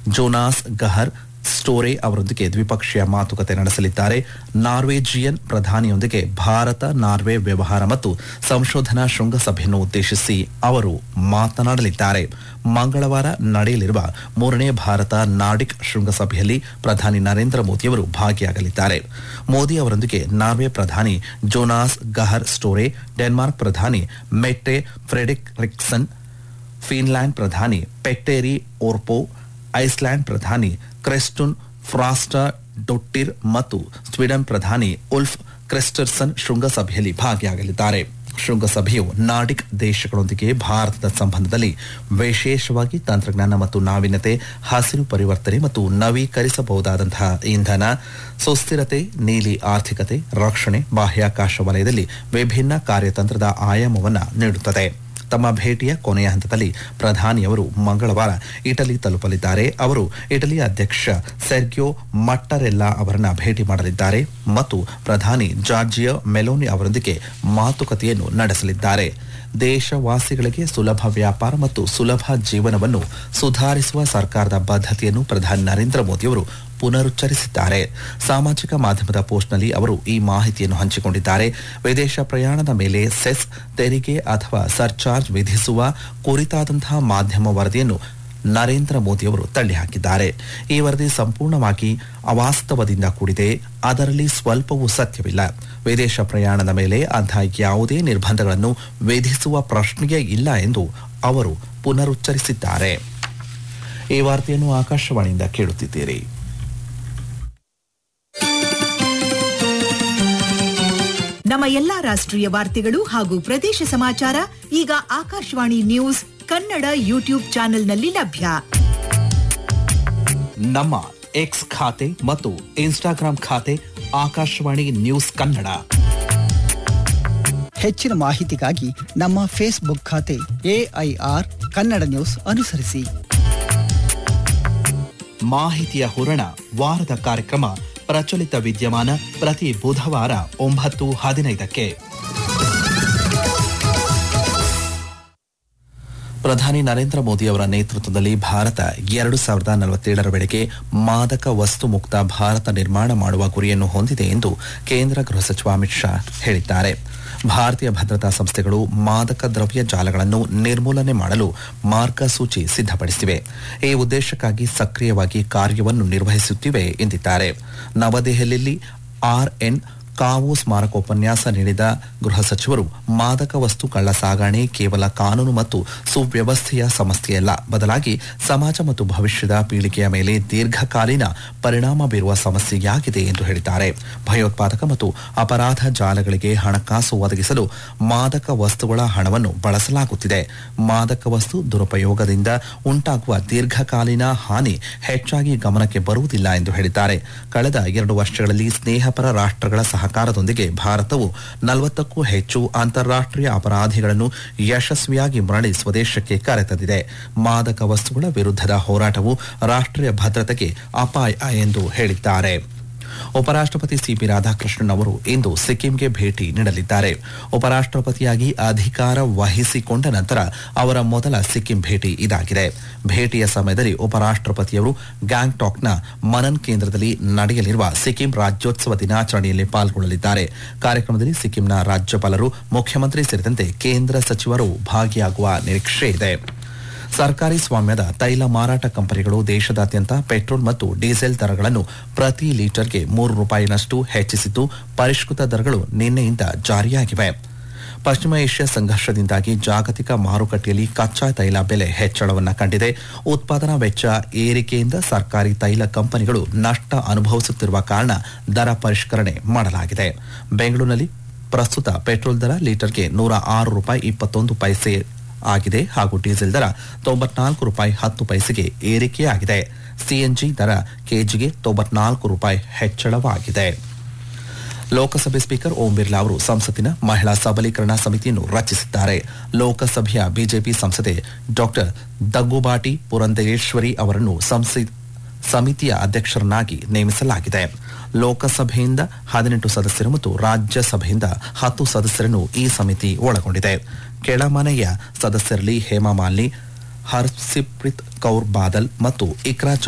Jonas Gahr ಸ್ಟೋರೆ ಅವರೊಂದಿಗೆ ದ್ವಿಪಕ್ಷೀಯ ಮಾತುಕತೆ ನಡೆಸಲಿದ್ದಾರೆ ನಾರ್ವೇಜಿಯನ್ ಪ್ರಧಾನಿಯೊಂದಿಗೆ ಭಾರತ ನಾರ್ವೆ ವ್ಯವಹಾರ ಮತ್ತು ಸಂಶೋಧನಾ ಶೃಂಗಸಭೆಯನ್ನು ಉದ್ದೇಶಿಸಿ ಅವರು ಮಾತನಾಡಲಿದ್ದಾರೆ ಮಂಗಳವಾರ ನಡೆಯಲಿರುವ ಮೂರನೇ ಭಾರತ ನಾರ್ಡಿಕ್ ಶೃಂಗಸಭೆಯಲ್ಲಿ ಪ್ರಧಾನಿ ನರೇಂದ್ರ ಮೋದಿಯವರು ಭಾಗಿಯಾಗಲಿದ್ದಾರೆ ಮೋದಿ ಅವರೊಂದಿಗೆ ನಾರ್ವೆ ಪ್ರಧಾನಿ ಜೋನಾಸ್ ಗಹರ್ ಸ್ಟೋರೆ ಡೆನ್ಮಾರ್ಕ್ ಪ್ರಧಾನಿ ಮೆಟ್ಟೆ ಫ್ರೆಡಿಕ್ ರಿಕ್ಸನ್ ಫಿನ್ಲ್ಯಾಂಡ್ ಪ್ರಧಾನಿ ಪೆಟ್ಟೇರಿ ಓರ್ಪೋ ಐಸ್ಲ್ಯಾಂಡ್ ಪ್ರಧಾನಿ ಕ್ರೆಸ್ಟುನ್ ಫ್ರಾಸ್ಟಾ ಡೊಟ್ಟಿರ್ ಮತ್ತು ಸ್ವೀಡನ್ ಪ್ರಧಾನಿ ಉಲ್ಫ್ ಕ್ರೆಸ್ಟರ್ಸನ್ ಶೃಂಗಸಭೆಯಲ್ಲಿ ಭಾಗಿಯಾಗಲಿದ್ದಾರೆ ಶೃಂಗಸಭೆಯು ನಾರ್ಡಿಕ್ ದೇಶಗಳೊಂದಿಗೆ ಭಾರತದ ಸಂಬಂಧದಲ್ಲಿ ವಿಶೇಷವಾಗಿ ತಂತ್ರಜ್ಞಾನ ಮತ್ತು ನಾವೀನ್ಯತೆ ಹಸಿರು ಪರಿವರ್ತನೆ ಮತ್ತು ನವೀಕರಿಸಬಹುದಾದಂತಹ ಇಂಧನ ಸುಸ್ಥಿರತೆ ನೀಲಿ ಆರ್ಥಿಕತೆ ರಕ್ಷಣೆ ಬಾಹ್ಯಾಕಾಶ ವಲಯದಲ್ಲಿ ವಿಭಿನ್ನ ಕಾರ್ಯತಂತ್ರದ ಆಯಾಮವನ್ನು ನೀಡುತ್ತದೆ ತಮ್ಮ ಭೇಟಿಯ ಕೊನೆಯ ಹಂತದಲ್ಲಿ ಪ್ರಧಾನಿಯವರು ಮಂಗಳವಾರ ಇಟಲಿ ತಲುಪಲಿದ್ದಾರೆ ಅವರು ಇಟಲಿ ಅಧ್ಯಕ್ಷ ಸೆರ್ಗಿಯೋ ಮಟ್ಟರೆಲ್ಲಾ ಅವರನ್ನ ಭೇಟಿ ಮಾಡಲಿದ್ದಾರೆ ಮತ್ತು ಪ್ರಧಾನಿ ಜಾರ್ಜಿಯೋ ಮೆಲೋನಿ ಅವರೊಂದಿಗೆ ಮಾತುಕತೆಯನ್ನು ನಡೆಸಲಿದ್ದಾರೆ ದೇಶವಾಸಿಗಳಿಗೆ ಸುಲಭ ವ್ಯಾಪಾರ ಮತ್ತು ಸುಲಭ ಜೀವನವನ್ನು ಸುಧಾರಿಸುವ ಸರ್ಕಾರದ ಬದ್ಧತೆಯನ್ನು ಪ್ರಧಾನಿ ನರೇಂದ್ರ ಮೋದಿಯವರು ಪುನರುಚ್ಚರಿಸಿದ್ದಾರೆ ಸಾಮಾಜಿಕ ಮಾಧ್ಯಮದ ಪೋಸ್ಟ್ನಲ್ಲಿ ಅವರು ಈ ಮಾಹಿತಿಯನ್ನು ಹಂಚಿಕೊಂಡಿದ್ದಾರೆ ವಿದೇಶ ಪ್ರಯಾಣದ ಮೇಲೆ ಸೆಸ್ ತೆರಿಗೆ ಅಥವಾ ಸರ್ಚಾರ್ಜ್ ವಿಧಿಸುವ ಕುರಿತಾದಂತಹ ಮಾಧ್ಯಮ ವರದಿಯನ್ನು ನರೇಂದ್ರ ಮೋದಿಯವರು ತಳ್ಳಿಹಾಕಿದ್ದಾರೆ ಈ ವರದಿ ಸಂಪೂರ್ಣವಾಗಿ ಅವಾಸ್ತವದಿಂದ ಕೂಡಿದೆ ಅದರಲ್ಲಿ ಸ್ವಲ್ಪವೂ ಸತ್ಯವಿಲ್ಲ ವಿದೇಶ ಪ್ರಯಾಣದ ಮೇಲೆ ಅಂತಹ ಯಾವುದೇ ನಿರ್ಬಂಧಗಳನ್ನು ವಿಧಿಸುವ ಪ್ರಶ್ನೆಯೇ ಇಲ್ಲ ಎಂದು ಅವರು ಪುನರುಚ್ಚರಿಸಿದ್ದಾರೆ ಈ ವಾರ್ತೆಯನ್ನು ಆಕಾಶವಾಣಿಯಿಂದ ಕೇಳುತ್ತಿದ್ದೀರಿ ನಮ್ಮ ಎಲ್ಲಾ ರಾಷ್ಟ್ರೀಯ ವಾರ್ತೆಗಳು ಹಾಗೂ ಪ್ರದೇಶ ಸಮಾಚಾರ ಈಗ ಆಕಾಶವಾಣಿ ನ್ಯೂಸ್ ಕನ್ನಡ ಯೂಟ್ಯೂಬ್ ಚಾನೆಲ್ನಲ್ಲಿ ಲಭ್ಯ ನಮ್ಮ ಎಕ್ಸ್ ಖಾತೆ ಮತ್ತು ಇನ್ಸ್ಟಾಗ್ರಾಂ ಖಾತೆ ಆಕಾಶವಾಣಿ ನ್ಯೂಸ್ ಕನ್ನಡ ಹೆಚ್ಚಿನ ಮಾಹಿತಿಗಾಗಿ ನಮ್ಮ ಫೇಸ್ಬುಕ್ ಖಾತೆ ಎಐಆರ್ ಕನ್ನಡ ನ್ಯೂಸ್ ಅನುಸರಿಸಿ ಮಾಹಿತಿಯ ಹೂರಣ ವಾರದ ಕಾರ್ಯಕ್ರಮ ಪ್ರಚಲಿತ ವಿದ್ಯಮಾನ ಪ್ರತಿ ಬುಧವಾರ ಒಂಬತ್ತು ಹದಿನೈದಕ್ಕೆ ಪ್ರಧಾನಿ ನರೇಂದ್ರ ಮೋದಿ ಅವರ ನೇತೃತ್ವದಲ್ಲಿ ಭಾರತ ಎರಡು ಸಾವಿರದ ನಲವತ್ತೇಳರ ವೇಳೆಗೆ ಮಾದಕ ವಸ್ತು ಮುಕ್ತ ಭಾರತ ನಿರ್ಮಾಣ ಮಾಡುವ ಗುರಿಯನ್ನು ಹೊಂದಿದೆ ಎಂದು ಕೇಂದ್ರ ಗೃಹ ಸಚಿವ ಅಮಿತ್ ಶಾ ಹೇಳಿದ್ದಾರೆ ಭಾರತೀಯ ಭದ್ರತಾ ಸಂಸ್ಥೆಗಳು ಮಾದಕ ದ್ರವ್ಯ ಜಾಲಗಳನ್ನು ನಿರ್ಮೂಲನೆ ಮಾಡಲು ಮಾರ್ಗಸೂಚಿ ಸಿದ್ಧಪಡಿಸಿವೆ ಈ ಉದ್ದೇಶಕ್ಕಾಗಿ ಸಕ್ರಿಯವಾಗಿ ಕಾರ್ಯವನ್ನು ನಿರ್ವಹಿಸುತ್ತಿವೆ ಎಂದಿದ್ದಾರೆ ನವದೆಹಲಿಯಲ್ಲಿ ಆರ್ಎನ್ ಕಾವು ಸ್ಮಾರಕ ಉಪನ್ಯಾಸ ನೀಡಿದ ಗೃಹ ಸಚಿವರು ಮಾದಕ ವಸ್ತು ಕಳ್ಳ ಸಾಗಣೆ ಕೇವಲ ಕಾನೂನು ಮತ್ತು ಸುವ್ಯವಸ್ಥೆಯ ಸಮಸ್ಯೆಯಲ್ಲ ಬದಲಾಗಿ ಸಮಾಜ ಮತ್ತು ಭವಿಷ್ಯದ ಪೀಳಿಗೆಯ ಮೇಲೆ ದೀರ್ಘಕಾಲೀನ ಪರಿಣಾಮ ಬೀರುವ ಸಮಸ್ಯೆಯಾಗಿದೆ ಎಂದು ಹೇಳಿದ್ದಾರೆ ಭಯೋತ್ಪಾದಕ ಮತ್ತು ಅಪರಾಧ ಜಾಲಗಳಿಗೆ ಹಣಕಾಸು ಒದಗಿಸಲು ಮಾದಕ ವಸ್ತುಗಳ ಹಣವನ್ನು ಬಳಸಲಾಗುತ್ತಿದೆ ಮಾದಕ ವಸ್ತು ದುರುಪಯೋಗದಿಂದ ಉಂಟಾಗುವ ದೀರ್ಘಕಾಲೀನ ಹಾನಿ ಹೆಚ್ಚಾಗಿ ಗಮನಕ್ಕೆ ಬರುವುದಿಲ್ಲ ಎಂದು ಹೇಳಿದ್ದಾರೆ ಕಳೆದ ಎರಡು ವರ್ಷಗಳಲ್ಲಿ ಸ್ನೇಹಪರ ರಾಷ್ಟ್ರಗಳ ಸಹಕಾರದೊಂದಿಗೆ ಭಾರತವು ನಲವತ್ತಕ್ಕೂ ಹೆಚ್ಚು ಅಂತಾರಾಷ್ಟ್ರೀಯ ಅಪರಾಧಿಗಳನ್ನು ಯಶಸ್ವಿಯಾಗಿ ಮರಳಿ ಸ್ವದೇಶಕ್ಕೆ ಕರೆತಂದಿದೆ ಮಾದಕ ವಸ್ತುಗಳ ವಿರುದ್ಧದ ಹೋರಾಟವು ರಾಷ್ಟ್ರೀಯ ಭದ್ರತೆಗೆ ಅಪಾಯ ಎಂದು ಹೇಳಿದ್ದಾರೆ ಉಪರಾಷ್ಟ್ರಪತಿ ಸಿಪಿ ರಾಧಾಕೃಷ್ಣನ್ ಅವರು ಇಂದು ಸಿಕ್ಕಿಂಗೆ ಭೇಟಿ ನೀಡಲಿದ್ದಾರೆ ಉಪರಾಷ್ಟ್ರಪತಿಯಾಗಿ ಅಧಿಕಾರ ವಹಿಸಿಕೊಂಡ ನಂತರ ಅವರ ಮೊದಲ ಸಿಕ್ಕಿಂ ಭೇಟಿ ಇದಾಗಿದೆ ಭೇಟಿಯ ಸಮಯದಲ್ಲಿ ಉಪರಾಷ್ಟ್ರಪತಿಯವರು ಗ್ಯಾಂಗ್ಟಾಕ್ನ ಮನನ್ ಕೇಂದ್ರದಲ್ಲಿ ನಡೆಯಲಿರುವ ಸಿಕ್ಕಿಂ ರಾಜ್ಯೋತ್ಸವ ದಿನಾಚರಣೆಯಲ್ಲಿ ಪಾಲ್ಗೊಳ್ಳಲಿದ್ದಾರೆ ಕಾರ್ಯಕ್ರಮದಲ್ಲಿ ಸಿಕ್ಕಿಂನ ರಾಜ್ಯಪಾಲರು ಮುಖ್ಯಮಂತ್ರಿ ಸೇರಿದಂತೆ ಕೇಂದ್ರ ಸಚಿವರು ಭಾಗಿಯಾಗುವ ನಿರೀಕ್ಷೆ ಇದೆ ಸರ್ಕಾರಿ ಸ್ವಾಮ್ಯದ ತೈಲ ಮಾರಾಟ ಕಂಪನಿಗಳು ದೇಶದಾದ್ಯಂತ ಪೆಟ್ರೋಲ್ ಮತ್ತು ಡೀಸೆಲ್ ದರಗಳನ್ನು ಪ್ರತಿ ಲೀಟರ್ಗೆ ಮೂರು ರೂಪಾಯಿನಷ್ಟು ಹೆಚ್ಚಿಸಿದ್ದು ಪರಿಷ್ಕೃತ ದರಗಳು ನಿನ್ನೆಯಿಂದ ಜಾರಿಯಾಗಿವೆ ಪಶ್ಚಿಮ ಏಷ್ಯಾ ಸಂಘರ್ಷದಿಂದಾಗಿ ಜಾಗತಿಕ ಮಾರುಕಟ್ಟೆಯಲ್ಲಿ ಕಚ್ಚಾ ತೈಲ ಬೆಲೆ ಹೆಚ್ಚಳವನ್ನು ಕಂಡಿದೆ ಉತ್ಪಾದನಾ ವೆಚ್ಚ ಏರಿಕೆಯಿಂದ ಸರ್ಕಾರಿ ತೈಲ ಕಂಪನಿಗಳು ನಷ್ಟ ಅನುಭವಿಸುತ್ತಿರುವ ಕಾರಣ ದರ ಪರಿಷ್ಕರಣೆ ಮಾಡಲಾಗಿದೆ ಬೆಂಗಳೂರಿನಲ್ಲಿ ಪ್ರಸ್ತುತ ಪೆಟ್ರೋಲ್ ದರ ಲೀಟರ್ಗೆ ನೂರ ಆರು ರೂಪಾಯಿ ಇಪ್ಪತ್ತೊಂದು ಪೈಸೆ ಆಗಿದೆ ಹಾಗೂ ಡೀಸೆಲ್ ದರ ತೊಂಬತ್ನಾಲ್ಕು ರೂಪಾಯಿ ಹತ್ತು ಪೈಸೆಗೆ ಏರಿಕೆಯಾಗಿದೆ ಸಿಎನ್ಜಿ ದರ ಕೆಜಿಗೆ ತೊಂಬತ್ನಾಲ್ಕು ರೂಪಾಯಿ ಹೆಚ್ಚಳವಾಗಿದೆ ಲೋಕಸಭೆ ಸ್ಪೀಕರ್ ಓಂ ಬಿರ್ಲಾ ಅವರು ಸಂಸತ್ತಿನ ಮಹಿಳಾ ಸಬಲೀಕರಣ ಸಮಿತಿಯನ್ನು ರಚಿಸಿದ್ದಾರೆ ಲೋಕಸಭೆಯ ಬಿಜೆಪಿ ಸಂಸದೆ ಡಾಕ್ಟರ್ ದಗ್ಗುಬಾಟಿ ಪುರಂದೇಶ್ವರಿ ಅವರನ್ನು ಸಂಸತ್ ಸಮಿತಿಯ ಅಧ್ಯಕ್ಷರನ್ನಾಗಿ ನೇಮಿಸಲಾಗಿದೆ ಲೋಕಸಭೆಯಿಂದ ಹದಿನೆಂಟು ಸದಸ್ಯರು ಮತ್ತು ರಾಜ್ಯಸಭೆಯಿಂದ ಹತ್ತು ಸದಸ್ಯರನ್ನು ಈ ಸಮಿತಿ ಒಳಗೊಂಡಿದೆ ಕೆಳಮನೆಯ ಸದಸ್ಯರಲ್ಲಿ ಹೇಮಾ ಮಾಲಿನಿ ಹರ್ಸಿಪ್ರಿತ್ ಕೌರ್ ಬಾದಲ್ ಮತ್ತು ಇಕ್ರಾ